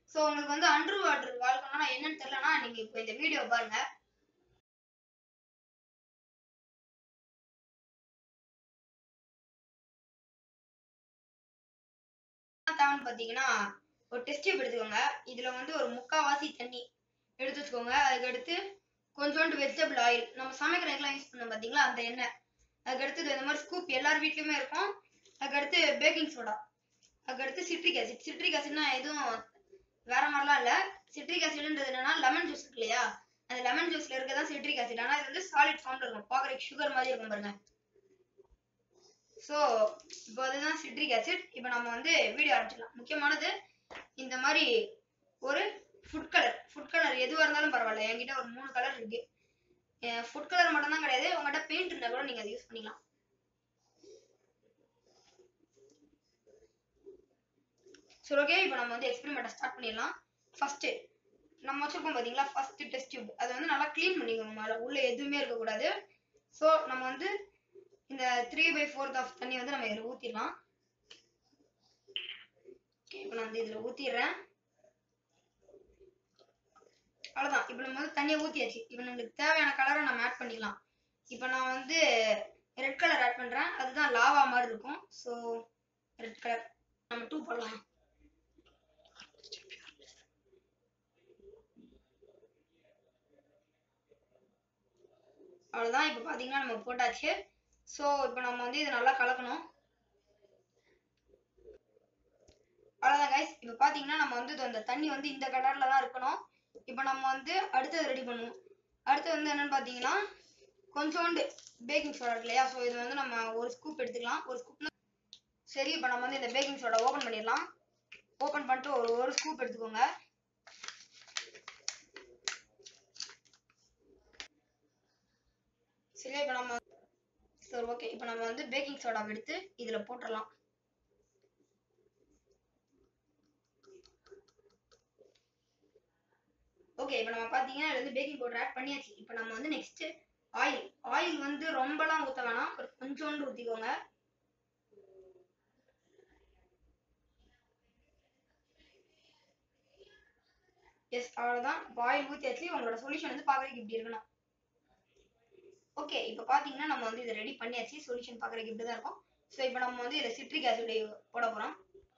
so உங்களுக்கு வந்து under water வாழ்க்கணும்னா என்னன்னு தெரியலனா நீங்க இப்போ இந்த வீடியோ பாருங்க தேவைன்னு பார்த்தீங்கன்னா ஒரு டெஸ்ட் டியூப் எடுத்துக்கோங்க இதுல வந்து ஒரு முக்காவாசி தண்ணி எடுத்து வச்சுக்கோங்க அதுக்கு அடுத்து கொஞ்சோண்டு வெஜிடபிள் ஆயில் நம்ம சமைக்கிறதுக்கெல்லாம் யூஸ் பண்ணோம் பார்த்தீங்களா அந்த எண்ணெய் அதுக்கு அடுத்து இந்த மாதிரி ஸ்கூப் எல்லார் வீட்லயுமே இருக்கும் அதுக்கு அடுத்து பேக்கிங் சோடா அதுக்கு அடுத்து சிட்ரிக் ஆசிட் சிட்ரிக் ஆசிட்னா எதுவும் வேற மாதிரிலாம் இல்ல சிட்ரிக் ஆசிட்ன்றது என்னன்னா லெமன் ஜூஸ் இருக்கு இல்லையா அந்த லெமன் ஜூஸ்ல இருக்கதான் சிட்ரிக் ஆசிட் ஆனா இது வந்து சாலிட் ஃபார்ம்ல இருக்கும் பாக்குறதுக்கு சுகர் மாதிரி இருக்கும் பாருங்க ஸோ இப்போ அதுதான் சிட்ரிக் ஆசிட் இப்போ நம்ம வந்து வீடியோ ஆரம்பிச்சிடலாம் முக்கியமானது இந்த மாதிரி ஒரு ஃபுட் கலர் ஃபுட் கலர் எதுவாக இருந்தாலும் பரவாயில்ல என்கிட்ட ஒரு மூணு கலர் இருக்கு ஃபுட் கலர் மட்டும் தான் கிடையாது உங்கள்கிட்ட பெயிண்ட் இருந்தால் கூட நீங்கள் அதை யூஸ் பண்ணிக்கலாம் சரி ஓகே இப்போ நம்ம வந்து எக்ஸ்பெரிமெண்ட்டை ஸ்டார்ட் பண்ணிடலாம் ஃபர்ஸ்ட் நம்ம வச்சிருக்கோம் பார்த்தீங்களா ஃபர்ஸ்ட் டெஸ்ட் டியூப் அதை வந்து நல்லா க்ளீன் பண்ணிக்கணும் மேலே உள்ள எதுவுமே இருக்கக்கூடாது ஸோ நம்ம வந்து இந்த த்ரீ பை ஃபோர்த் ஆஃப் தண்ணி வந்து நம்ம இதில் ஊற்றிடலாம் இப்போ நான் வந்து இதில் ஊற்றிடுறேன் அவ்வளோதான் இப்போ நம்ம வந்து தண்ணியை ஊற்றியாச்சு இப்போ நம்மளுக்கு தேவையான கலரை நம்ம ஆட் பண்ணிக்கலாம் இப்போ நான் வந்து ரெட் கலர் ஆட் பண்ணுறேன் அதுதான் லாவா மாதிரி இருக்கும் ஸோ ரெட் கலர் நம்ம டூ போடலாம் அவ்வளோதான் இப்போ பார்த்தீங்கன்னா நம்ம போட்டாச்சு ஸோ இப்போ நம்ம வந்து இதை நல்லா கலக்கணும் அவ்வளோதான் கைஸ் இப்போ பார்த்தீங்கன்னா நம்ம வந்து இது அந்த தண்ணி வந்து இந்த கலரில் தான் இருக்கணும் இப்போ நம்ம வந்து அடுத்தது ரெடி பண்ணுவோம் அடுத்து வந்து என்னன்னு பார்த்தீங்கன்னா கொஞ்சோண்டு பேக்கிங் சோடா இருக்கு இல்லையா ஸோ இது வந்து நம்ம ஒரு ஸ்கூப் எடுத்துக்கலாம் ஒரு ஸ்கூப்ல சரி இப்போ நம்ம வந்து இந்த பேக்கிங் சோடா ஓப்பன் பண்ணிடலாம் ஓப்பன் பண்ணிட்டு ஒரு ஒரு ஸ்கூப் எடுத்துக்கோங்க சரி இப்போ நம்ம சரி ஓகே இப்போ நம்ம வந்து பேக்கிங் சோடா எடுத்து இதில் போட்டுடலாம் ஓகே இப்போ நம்ம பார்த்தீங்கன்னா இதுல வந்து பேக்கிங் பவுடர் ஆட் பண்ணியாச்சு இப்போ நம்ம வந்து நெக்ஸ்ட் ஆயில் ஆயில் வந்து ரொம்பலாம் ஊற்ற வேணாம் ஒரு கொஞ்சோண்டு ஊற்றிக்கோங்க எஸ் அவ்வளோதான் இப்போ ஆயில் ஊற்றியாச்சு உங்களோட சொல்யூஷன் வந்து பார்க்குறதுக்கு இப்படி இருக்கணும் ஓகே இப்போ பார்த்தீங்கன்னா நம்ம வந்து இதை ரெடி பண்ணியாச்சு சொல்யூஷன் பார்க்குறதுக்கு இப்படி தான் இருக்கும் ஸோ இப்போ நம்ம வந்து இதில் சிட்ரிக் ஆசிட் போட போகிறோம்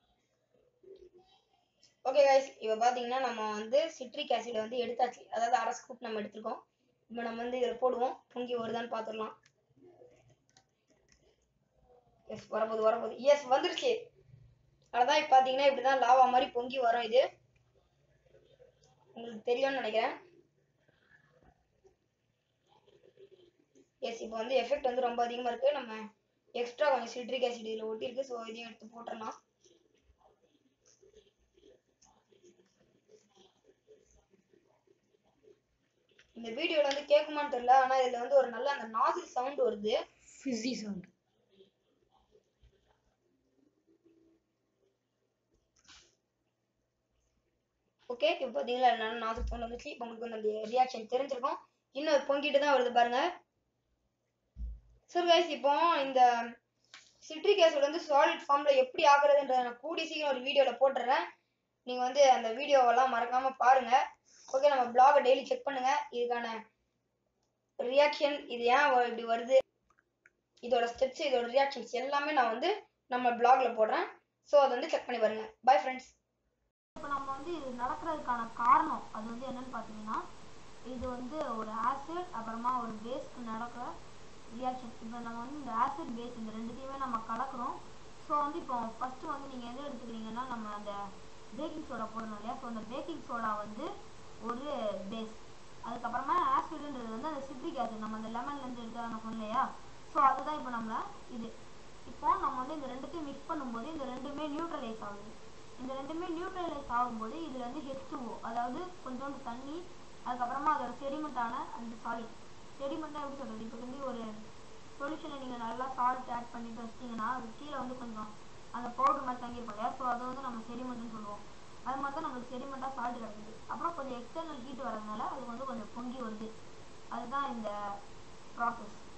ஓகே கைஸ் இப்போ பார்த்தீங்கன்னா நம்ம வந்து சிட்ரிக் ஆசிட் வந்து எடுத்தாச்சு அதாவது அரை ஸ்கூப் நம்ம எடுத்துருக்கோம் இப்போ நம்ம வந்து இதில் போடுவோம் பொங்கி வருதான்னு பார்த்துடலாம் எஸ் வரப்போகுது வரப்போகுது எஸ் வந்துருச்சு அதான் இப்போ பார்த்தீங்கன்னா இப்படி தான் லாவா மாதிரி பொங்கி வரும் இது உங்களுக்கு தெரியும்னு நினைக்கிறேன் எஸ் இப்போ வந்து எஃபெக்ட் வந்து ரொம்ப அதிகமாக இருக்குது நம்ம எக்ஸ்ட்ரா கொஞ்சம் சிட்ரிக் ஆசிட் இதில் ஒட்டியிருக்கு ஸோ இதையும் எடுத்து போட்டுடலாம் இந்த வீடியோல வந்து கேட்குமான்னு தெரியல ஆனா இதுல வந்து ஒரு நல்ல அந்த நாசில் சவுண்ட் வருது ஃபிஸி சவுண்ட் ஓகே இப்போ பாத்தீங்களா நல்ல நாசில் சவுண்ட் வந்துச்சு இப்போ உங்களுக்கு வந்து அந்த ரியாக்ஷன் தெரிஞ்சிருக்கும் இன்னும் அது பொங்கிட்டு தான் வருது பாருங்க சரி கைஸ் இப்போ இந்த சிட்ரிக் ஆசிட் வந்து சாலிட் ஃபார்ம்ல எப்படி ஆகுறதுன்றத நான் கூடி சீக்கிரம் ஒரு வீடியோல போட்டுறேன் நீங்க வந்து அந்த வீடியோவெல்லாம் மறக்காம பாருங்க ஓகே நம்ம பிளாகை டெய்லி செக் பண்ணுங்க இதுக்கான ரியாக்ஷன் இது ஏன் வ- இப்படி வருது இதோட ஸ்டெப்ஸ் இதோட ரியாக்ஷன்ஸ் எல்லாமே நான் வந்து நம்ம பிளாக்ல போடுறேன் ஸோ அதை வந்து செக் பண்ணி பாருங்க பை ஃப்ரெண்ட்ஸ் இப்போ நம்ம வந்து இது நடக்கிறதுக்கான காரணம் அது வந்து என்னன்னு பார்த்தீங்கன்னா இது வந்து ஒரு ஆசிட் அப்புறமா ஒரு பேஸ்க்கு நடக்கிற ரியாக்ஷன் இப்போ நம்ம வந்து இந்த ஆசிட் பேஸ் இந்த ரெண்டுத்தையுமே நம்ம கலக்குறோம் ஸோ வந்து இப்போ ஃபஸ்ட்டு வந்து நீங்கள் எது எடுத்துக்கிறீங்கன்னா நம்ம அந்த பேக்கிங் சோடா போடணும் இல்லையா ஸோ அந்த பேக்கிங் சோடா வந்து ஒரு பேஸ் அதுக்கப்புறமா ஆசிட்ன்றது வந்து அந்த சிட்ரிக் ஆசிட் நம்ம அந்த லெமன்லேருந்து எடுத்து நான் சொன்னேன் இல்லையா ஸோ அதுதான் இப்போ நம்ம இது இப்போ நம்ம வந்து இந்த ரெண்டுத்தையும் மிக்ஸ் பண்ணும்போது இந்த ரெண்டுமே நியூட்ரலைஸ் ஆகுது இந்த ரெண்டுமே நியூட்ரலைஸ் ஆகும்போது இதுல வந்து H2O அதாவது கொஞ்சோண்டு தண்ணி அதுக்கப்புறமா அதோட செடிமெண்டான அந்த சாலிட் செடிமெண்ட்டாக எப்படி சொல்றது இப்போ வந்து ஒரு சொல்யூஷனில் நீங்கள் நல்லா சால்ட் ஆட் பண்ணிட்டு வச்சிட்டிங்கன்னா அது கீழே வந்து கொஞ்சம் அந்த பவுடர் மாதிரி தங்கியிருக்கும் இல்லையா ஸோ அதை வந்து நம்ம செடிமெண்ட்னு சொல்லுவோம் அது மாதிரி தான் நம்மளுக்கு செடிமெண்ட்டாக சால்ட் கிடைக்குது அப்புறம் கொஞ்சம் எக்ஸ்டர்னல் ஹீட் வரதுனால அது வந்து கொஞ்சம் பொங்கி வருது அதுதான் இந்த ப்ராசஸ்